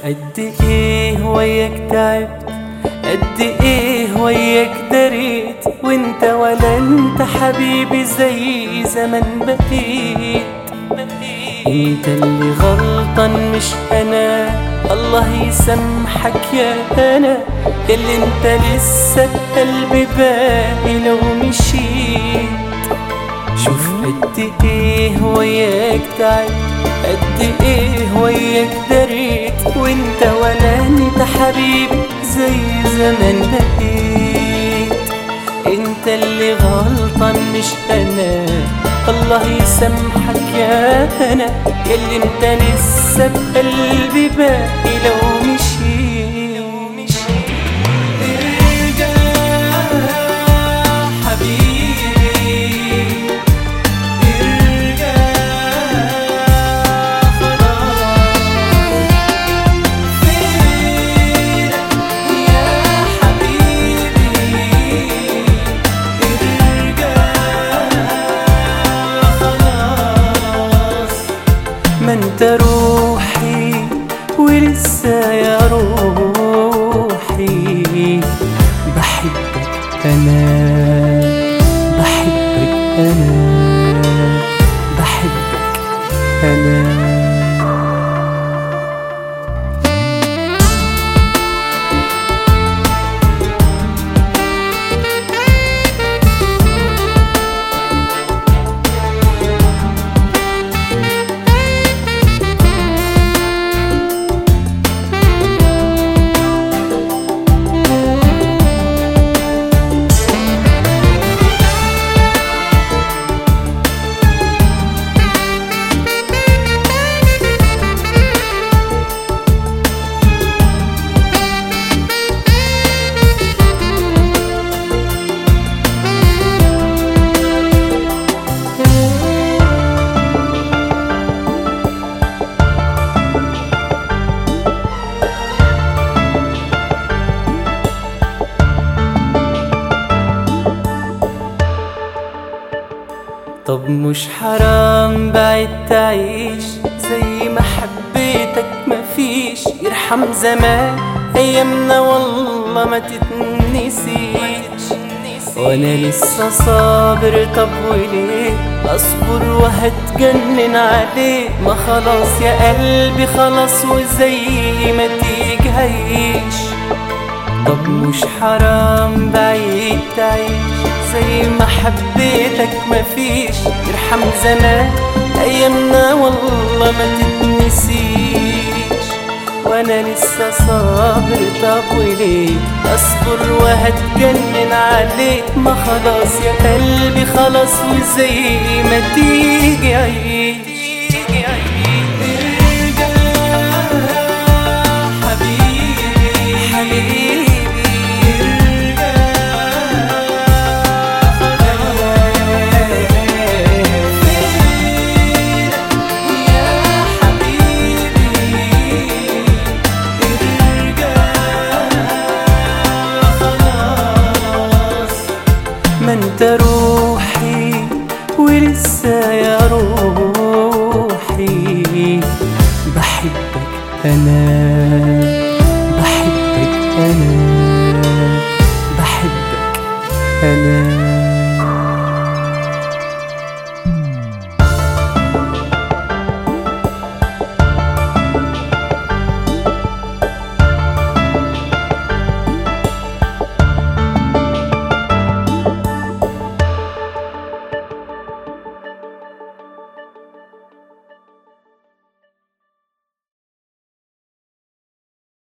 قد ايه وياك تعبت قد ايه وياك دريت وانت ولا انت حبيبي زي زمان بقيت انت اللي غلطان مش انا الله يسامحك يا انا اللي انت لسه قلبي باقي لو مشيت شوف قد ايه وياك تعبت قد ايه وياك دريت وانت ولا انت حبيبي زي زمان بقيت انت اللي غلطان مش انا الله يسامحك يا انا ياللي انت لسه بقلبي باقي لو مشيت ارجع حبيبي ارجع خلاص فينك يا حبيبي ارجع خلاص ما انت روحي ولسه يا روحي بحبك انا بحبك انا بحبك انا طب مش حرام بعد تعيش زي ما حبيتك مفيش يرحم زمان ايامنا والله ما تتنسيش وانا لسه صابر طب وليه اصبر وهتجنن عليه ما خلاص يا قلبي خلاص وزي ما تيجي هيش طب مش حرام بعيد تعيش زي ما حبيتك مفيش يرحم زمان ايامنا والله ما تتنسيش وانا لسه صابر طب وليه اصبر وهتجنن عليك ما خلاص يا قلبي خلاص وزي ما تيجي عيش ارجع حبيبي حبيبي ما انت روحي ولسه يا روحي بحبك انا